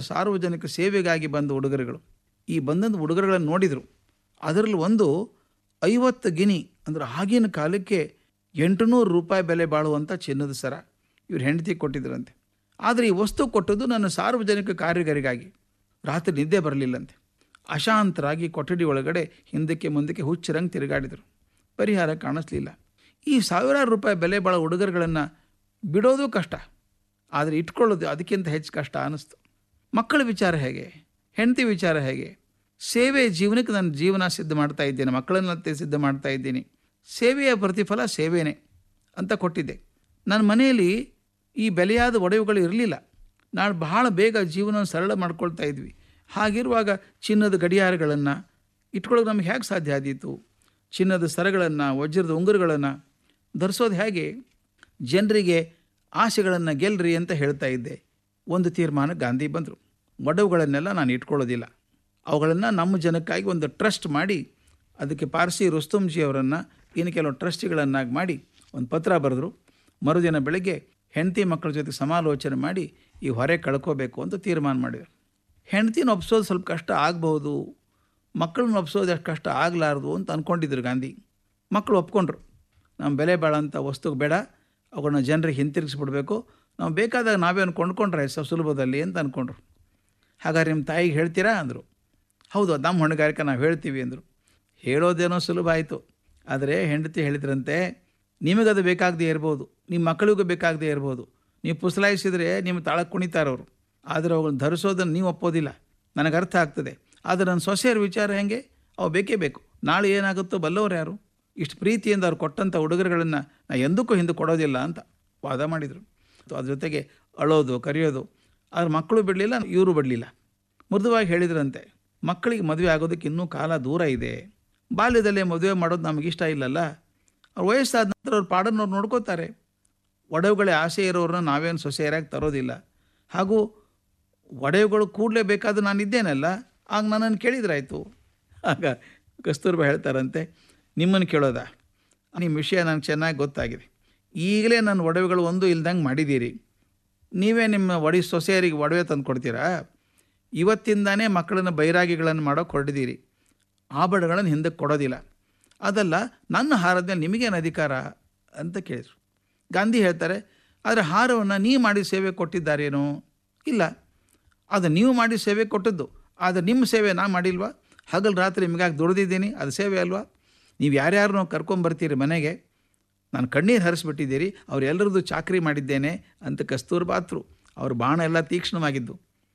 ಸಾರ್ವಜನಿಕ ಸೇವೆಗಾಗಿ ಬಂದ ಉಡುಗೊರೆಗಳು ಈ ಬಂದಂಥ ಉಡುಗೊರೆಗಳನ್ನು ನೋಡಿದರು ಅದರಲ್ಲಿ ಒಂದು ಐವತ್ತು ಗಿನಿ ಅಂದರೆ ಆಗಿನ ಕಾಲಕ್ಕೆ ಎಂಟುನೂರು ರೂಪಾಯಿ ಬೆಲೆ ಬಾಳುವಂಥ ಚಿನ್ನದ ಸರ ಇವ್ರು ಹೆಂಡತಿ ಕೊಟ್ಟಿದ್ರಂತೆ ಆದರೆ ಈ ವಸ್ತು ಕೊಟ್ಟದ್ದು ನನ್ನ ಸಾರ್ವಜನಿಕ ಕಾರ್ಯಗಾರಿಗಾಗಿ ರಾತ್ರಿ ನಿದ್ದೆ ಬರಲಿಲ್ಲಂತೆ ಅಶಾಂತರಾಗಿ ಕೊಠಡಿ ಒಳಗಡೆ ಹಿಂದಕ್ಕೆ ಮುಂದಕ್ಕೆ ಹುಚ್ಚರಂಗೆ ತಿರುಗಾಡಿದರು ಪರಿಹಾರ ಕಾಣಿಸ್ಲಿಲ್ಲ ಈ ಸಾವಿರಾರು ರೂಪಾಯಿ ಬೆಲೆ ಬಾಳೋ ಉಡುಗೊರೆಗಳನ್ನು ಬಿಡೋದು ಕಷ್ಟ ಆದರೆ ಇಟ್ಕೊಳ್ಳೋದು ಅದಕ್ಕಿಂತ ಹೆಚ್ಚು ಕಷ್ಟ ಅನ್ನಿಸ್ತು ಮಕ್ಕಳ ವಿಚಾರ ಹೇಗೆ ಹೆಂಡತಿ ವಿಚಾರ ಹೇಗೆ ಸೇವೆ ಜೀವನಕ್ಕೆ ನಾನು ಜೀವನ ಸಿದ್ಧ ಮಾಡ್ತಾ ಇದ್ದೇನೆ ಮಕ್ಕಳನ್ನಂತೆ ಸಿದ್ಧ ಮಾಡ್ತಾ ಇದ್ದೀನಿ ಸೇವೆಯ ಪ್ರತಿಫಲ ಸೇವೆನೇ ಅಂತ ಕೊಟ್ಟಿದ್ದೆ ನನ್ನ ಮನೆಯಲ್ಲಿ ಈ ಬೆಲೆಯಾದ ಒಡವೆಗಳು ಇರಲಿಲ್ಲ ನಾನು ಬಹಳ ಬೇಗ ಜೀವನ ಸರಳ ಮಾಡ್ಕೊಳ್ತಾ ಇದ್ವಿ ಹಾಗಿರುವಾಗ ಚಿನ್ನದ ಗಡಿಯಾರಗಳನ್ನು ಇಟ್ಕೊಳ್ಳೋಕೆ ನಮಗೆ ಹೇಗೆ ಸಾಧ್ಯ ಆದೀತು ಚಿನ್ನದ ಸರಗಳನ್ನು ವಜ್ರದ ಉಂಗುರಗಳನ್ನು ಧರಿಸೋದು ಹೇಗೆ ಜನರಿಗೆ ಆಸೆಗಳನ್ನು ಗೆಲ್ರಿ ಅಂತ ಹೇಳ್ತಾ ಇದ್ದೆ ಒಂದು ತೀರ್ಮಾನ ಗಾಂಧಿ ಬಂದರು ಒಡವುಗಳನ್ನೆಲ್ಲ ನಾನು ಇಟ್ಕೊಳ್ಳೋದಿಲ್ಲ ಅವುಗಳನ್ನು ನಮ್ಮ ಜನಕ್ಕಾಗಿ ಒಂದು ಟ್ರಸ್ಟ್ ಮಾಡಿ ಅದಕ್ಕೆ ಪಾರ್ಸಿ ರುಸ್ತುಂಜಿ ಅವರನ್ನು ಇನ್ನು ಕೆಲವು ಟ್ರಸ್ಟಿಗಳನ್ನಾಗಿ ಮಾಡಿ ಒಂದು ಪತ್ರ ಬರೆದ್ರು ಮರುದಿನ ಬೆಳಗ್ಗೆ ಹೆಂಡತಿ ಮಕ್ಕಳ ಜೊತೆ ಸಮಾಲೋಚನೆ ಮಾಡಿ ಈ ಹೊರೆ ಕಳ್ಕೋಬೇಕು ಅಂತ ತೀರ್ಮಾನ ಮಾಡಿದರು ಹೆಂಡ್ತಿನ ಒಪ್ಸೋದು ಸ್ವಲ್ಪ ಕಷ್ಟ ಆಗ್ಬೋದು ಮಕ್ಕಳನ್ನ ಒಪ್ಸೋದು ಅಷ್ಟು ಕಷ್ಟ ಆಗಲಾರ್ದು ಅಂತ ಅಂದ್ಕೊಂಡಿದ್ರು ಗಾಂಧಿ ಮಕ್ಕಳು ಒಪ್ಕೊಂಡ್ರು ನಮ್ಮ ಬೆಲೆ ಬಾಳಂಥ ವಸ್ತು ಬೇಡ ಅವುಗಳನ್ನ ಜನರಿಗೆ ಹಿಂತಿರುಗಿಸ್ಬಿಡ್ಬೇಕು ನಾವು ಬೇಕಾದಾಗ ನಾವೇನು ಕೊಂಡ್ಕೊಂಡ್ರೆ ಸ ಸುಲಭದಲ್ಲಿ ಅಂತ ಅಂದ್ಕೊಂಡ್ರು ಹಾಗಾದ್ರೆ ನಿಮ್ಮ ತಾಯಿಗೆ ಹೇಳ್ತೀರಾ ಅಂದರು ಹೌದು ಅದು ನಮ್ಮ ಹೊಣೆಗಾರಿಕೆ ನಾವು ಹೇಳ್ತೀವಿ ಅಂದರು ಹೇಳೋದೇನೋ ಸುಲಭ ಆಯಿತು ಆದರೆ ಹೆಂಡತಿ ಹೇಳಿದ್ರಂತೆ ನಿಮಗದು ಬೇಕಾಗದೇ ಇರ್ಬೋದು ನಿಮ್ಮ ಮಕ್ಕಳಿಗೂ ಬೇಕಾಗದೇ ಇರ್ಬೋದು ನೀವು ಪುಸಲಾಯಿಸಿದರೆ ನಿಮ್ಮ ತಾಳಕ್ಕೆ ಕುಣಿತಾರವರು ಆದರೆ ಅವುಗಳನ್ನ ಧರಿಸೋದನ್ನು ನೀವು ಒಪ್ಪೋದಿಲ್ಲ ನನಗೆ ಅರ್ಥ ಆಗ್ತದೆ ಆದರೆ ನನ್ನ ಸೊಸೆಯರ ವಿಚಾರ ಹೆಂಗೆ ಅವು ಬೇಕೇ ಬೇಕು ನಾಳೆ ಏನಾಗುತ್ತೋ ಬಲ್ಲವ್ರು ಯಾರು ಇಷ್ಟು ಪ್ರೀತಿಯಿಂದ ಅವ್ರು ಕೊಟ್ಟಂಥ ಉಡುಗೊರೆಗಳನ್ನು ನಾ ಎಂದಕ್ಕೂ ಹಿಂದೆ ಕೊಡೋದಿಲ್ಲ ಅಂತ ವಾದ ಮಾಡಿದರು ಅದ್ರ ಜೊತೆಗೆ ಅಳೋದು ಕರೆಯೋದು ಆದ್ರೆ ಮಕ್ಕಳು ಬಿಡಲಿಲ್ಲ ಇವರು ಬಿಡಲಿಲ್ಲ ಮೃದುವಾಗಿ ಹೇಳಿದ್ರಂತೆ ಮಕ್ಕಳಿಗೆ ಮದುವೆ ಆಗೋದಕ್ಕೆ ಇನ್ನೂ ಕಾಲ ದೂರ ಇದೆ ಬಾಲ್ಯದಲ್ಲೇ ಮದುವೆ ಮಾಡೋದು ನಮಗೆ ಇಷ್ಟ ಇಲ್ಲಲ್ಲ ಅವ್ರು ವಯಸ್ಸಾದ ನಂತರ ಅವ್ರ ಪಾಡನ್ನು ಅವ್ರು ನೋಡ್ಕೋತಾರೆ ಒಡವುಗಳೇ ಆಸೆ ಇರೋರನ್ನ ನಾವೇನು ಸೊಸೆಯರಾಗಿ ತರೋದಿಲ್ಲ ಹಾಗೂ ಒಡವೆಗಳು ಕೂಡಲೇ ಬೇಕಾದ್ರೆ ನಾನು ಇದ್ದೇನಲ್ಲ ಆಗ ನನ್ನನ್ನು ಕೇಳಿದ್ರಾಯ್ತು ಆಗ ಕಸ್ತೂರ್ಬಾ ಹೇಳ್ತಾರಂತೆ ನಿಮ್ಮನ್ನು ಕೇಳೋದ ನಿಮ್ಮ ವಿಷಯ ನನಗೆ ಚೆನ್ನಾಗಿ ಗೊತ್ತಾಗಿದೆ ಈಗಲೇ ನನ್ನ ಒಡವೆಗಳು ಒಂದು ಇಲ್ದಂಗೆ ಮಾಡಿದ್ದೀರಿ ನೀವೇ ನಿಮ್ಮ ಒಡಿ ಸೊಸೆಯರಿಗೆ ಒಡವೆ ತಂದು ಕೊಡ್ತೀರಾ ಇವತ್ತಿಂದಾನೇ ಮಕ್ಕಳನ್ನ ಬೈರಾಗಿಗಳನ್ನು ಮಾಡೋಕೆ ಹೊರಡಿದ್ದೀರಿ ಆಭರಣಗಳನ್ನು ಹಿಂದಕ್ಕೆ ಕೊಡೋದಿಲ್ಲ ಅದಲ್ಲ ನನ್ನ ಹಾರದ ಮೇಲೆ ನಿಮಗೇನು ಅಧಿಕಾರ ಅಂತ ಕೇಳಿದರು ಗಾಂಧಿ ಹೇಳ್ತಾರೆ ಆದರೆ ಹಾರವನ್ನು ನೀವು ಮಾಡಿ ಸೇವೆ ಕೊಟ್ಟಿದ್ದಾರೇನೋ ಇಲ್ಲ ಅದು ನೀವು ಮಾಡಿ ಸೇವೆ ಕೊಟ್ಟದ್ದು ಆದರೆ ನಿಮ್ಮ ಸೇವೆ ನಾ ಮಾಡಿಲ್ವಾ ಹಗಲು ರಾತ್ರಿ ನಿಮಗಾಗಿ ದುಡ್ದಿದ್ದೀನಿ ಅದು ಸೇವೆ ಅಲ್ವಾ ನೀವು ಯಾರ್ಯಾರನ್ನೋ ಕರ್ಕೊಂಬರ್ತೀರಿ ಮನೆಗೆ ನಾನು ಕಣ್ಣೀರು ಹರಿಸ್ಬಿಟ್ಟಿದ್ದೀರಿ ಅವರೆಲ್ಲರದ್ದು ಚಾಕ್ರಿ ಮಾಡಿದ್ದೇನೆ ಅಂತ ಕಸ್ತೂರ್ಬಾತ್ರು ಅವ್ರ ಬಾಣ ಎಲ್ಲ ತೀಕ್ಷ್ಣವಾಗಿದ್ದು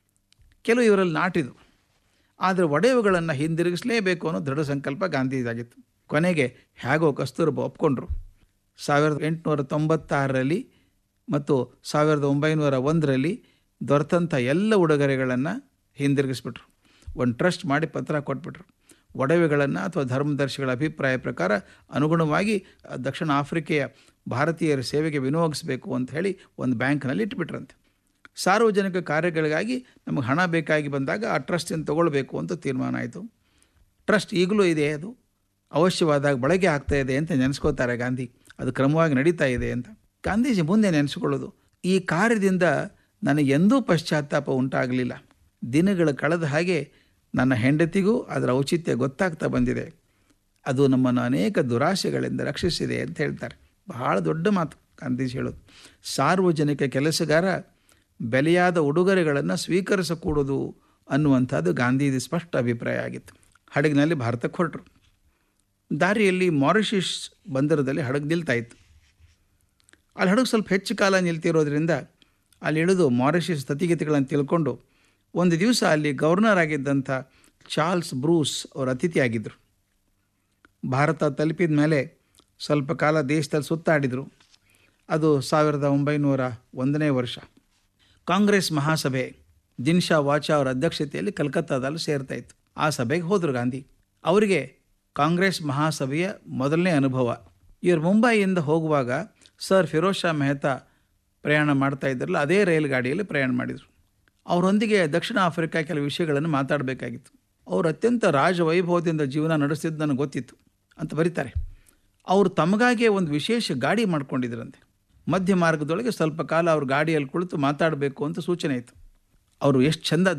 ಕೆಲವು ಇವರಲ್ಲಿ ನಾಟಿದು ಆದರೆ ಒಡೆಯುಗಳನ್ನು ಹಿಂದಿರುಗಿಸಲೇಬೇಕು ಅನ್ನೋ ದೃಢ ಸಂಕಲ್ಪ ಗಾಂಧೀದಾಗಿತ್ತು ಕೊನೆಗೆ ಹೇಗೋ ಕಸ್ತೂರ್ಬ ಒಪ್ಕೊಂಡ್ರು ಸಾವಿರದ ಎಂಟುನೂರ ತೊಂಬತ್ತಾರರಲ್ಲಿ ಮತ್ತು ಸಾವಿರದ ಒಂಬೈನೂರ ಒಂದರಲ್ಲಿ ದೊರೆತಂಥ ಎಲ್ಲ ಉಡುಗೊರೆಗಳನ್ನು ಹಿಂದಿರುಗಿಸ್ಬಿಟ್ರು ಒಂದು ಟ್ರಸ್ಟ್ ಮಾಡಿ ಪತ್ರ ಕೊಟ್ಬಿಟ್ರು ಒಡವೆಗಳನ್ನು ಅಥವಾ ಧರ್ಮದರ್ಶಿಗಳ ಅಭಿಪ್ರಾಯ ಪ್ರಕಾರ ಅನುಗುಣವಾಗಿ ದಕ್ಷಿಣ ಆಫ್ರಿಕೆಯ ಭಾರತೀಯರ ಸೇವೆಗೆ ವಿನಿಯೋಗಿಸಬೇಕು ಅಂತ ಹೇಳಿ ಒಂದು ಬ್ಯಾಂಕ್ನಲ್ಲಿ ಇಟ್ಬಿಟ್ರಂತೆ ಸಾರ್ವಜನಿಕ ಕಾರ್ಯಗಳಿಗಾಗಿ ನಮಗೆ ಹಣ ಬೇಕಾಗಿ ಬಂದಾಗ ಆ ಟ್ರಸ್ಟಿಂದ ತೊಗೊಳ್ಬೇಕು ಅಂತ ತೀರ್ಮಾನ ಆಯಿತು ಟ್ರಸ್ಟ್ ಈಗಲೂ ಇದೆ ಅದು ಅವಶ್ಯವಾದಾಗ ಬಳಕೆ ಆಗ್ತಾ ಇದೆ ಅಂತ ನೆನೆಸ್ಕೋತಾರೆ ಗಾಂಧಿ ಅದು ಕ್ರಮವಾಗಿ ನಡೀತಾ ಇದೆ ಅಂತ ಗಾಂಧೀಜಿ ಮುಂದೆ ನೆನೆಸ್ಕೊಳ್ಳೋದು ಈ ಕಾರ್ಯದಿಂದ ನನಗೆ ಎಂದೂ ಪಶ್ಚಾತ್ತಾಪ ಉಂಟಾಗಲಿಲ್ಲ ದಿನಗಳ ಕಳೆದ ಹಾಗೆ ನನ್ನ ಹೆಂಡತಿಗೂ ಅದರ ಔಚಿತ್ಯ ಗೊತ್ತಾಗ್ತಾ ಬಂದಿದೆ ಅದು ನಮ್ಮನ್ನು ಅನೇಕ ದುರಾಶೆಗಳಿಂದ ರಕ್ಷಿಸಿದೆ ಅಂತ ಹೇಳ್ತಾರೆ ಬಹಳ ದೊಡ್ಡ ಮಾತು ಗಾಂಧೀಜಿ ಹೇಳೋದು ಸಾರ್ವಜನಿಕ ಕೆಲಸಗಾರ ಬೆಲೆಯಾದ ಉಡುಗೊರೆಗಳನ್ನು ಸ್ವೀಕರಿಸಕೂಡದು ಅನ್ನುವಂಥದ್ದು ಗಾಂಧೀಜಿ ಸ್ಪಷ್ಟ ಅಭಿಪ್ರಾಯ ಆಗಿತ್ತು ಹಡಗಿನಲ್ಲಿ ಭಾರತಕ್ಕೆ ಹೊರಟರು ದಾರಿಯಲ್ಲಿ ಮಾರಿಷಿಯಸ್ ಬಂದರದಲ್ಲಿ ಹಡಗು ನಿಲ್ತಾ ಇತ್ತು ಅಲ್ಲಿ ಹಡಗು ಸ್ವಲ್ಪ ಹೆಚ್ಚು ಕಾಲ ನಿಲ್ತಿರೋದ್ರಿಂದ ಅಲ್ಲಿ ಇಳಿದು ಮಾರಿಷಿಯಸ್ ಸ್ಥಿತಿಗತಿಗಳನ್ನು ತಿಳ್ಕೊಂಡು ಒಂದು ದಿವಸ ಅಲ್ಲಿ ಗವರ್ನರ್ ಆಗಿದ್ದಂಥ ಚಾರ್ಲ್ಸ್ ಬ್ರೂಸ್ ಅವರ ಅತಿಥಿಯಾಗಿದ್ದರು ಭಾರತ ತಲುಪಿದ ಮೇಲೆ ಸ್ವಲ್ಪ ಕಾಲ ದೇಶದಲ್ಲಿ ಸುತ್ತಾಡಿದರು ಅದು ಸಾವಿರದ ಒಂಬೈನೂರ ಒಂದನೇ ವರ್ಷ ಕಾಂಗ್ರೆಸ್ ಮಹಾಸಭೆ ದಿನ್ಶಾ ವಾಚಾ ಅವರ ಅಧ್ಯಕ್ಷತೆಯಲ್ಲಿ ಕಲ್ಕತ್ತಾದಲ್ಲಿ ಸೇರ್ತಾ ಇತ್ತು ಆ ಸಭೆಗೆ ಹೋದರು ಗಾಂಧಿ ಅವರಿಗೆ ಕಾಂಗ್ರೆಸ್ ಮಹಾಸಭೆಯ ಮೊದಲನೇ ಅನುಭವ ಇವರು ಮುಂಬೈಯಿಂದ ಹೋಗುವಾಗ ಸರ್ ಫಿರೋಜ್ ಶಾ ಮೆಹ್ತಾ ಪ್ರಯಾಣ ಮಾಡ್ತಾ ಇದ್ರಲ್ಲ ಅದೇ ರೈಲು ಗಾಡಿಯಲ್ಲಿ ಪ್ರಯಾಣ ಮಾಡಿದರು ಅವರೊಂದಿಗೆ ದಕ್ಷಿಣ ಆಫ್ರಿಕಾ ಕೆಲವು ವಿಷಯಗಳನ್ನು ಮಾತಾಡಬೇಕಾಗಿತ್ತು ಅವರು ಅತ್ಯಂತ ರಾಜವೈಭವದಿಂದ ಜೀವನ ನಡೆಸ್ತಿದ್ದು ನನಗೆ ಗೊತ್ತಿತ್ತು ಅಂತ ಬರೀತಾರೆ ಅವರು ತಮಗಾಗಿಯೇ ಒಂದು ವಿಶೇಷ ಗಾಡಿ ಮಾಡ್ಕೊಂಡಿದ್ರಂತೆ ಮಧ್ಯ ಮಾರ್ಗದೊಳಗೆ ಸ್ವಲ್ಪ ಕಾಲ ಅವ್ರ ಗಾಡಿಯಲ್ಲಿ ಕುಳಿತು ಮಾತಾಡಬೇಕು ಅಂತ ಸೂಚನೆ ಇತ್ತು ಅವರು ಎಷ್ಟು ಚಂದ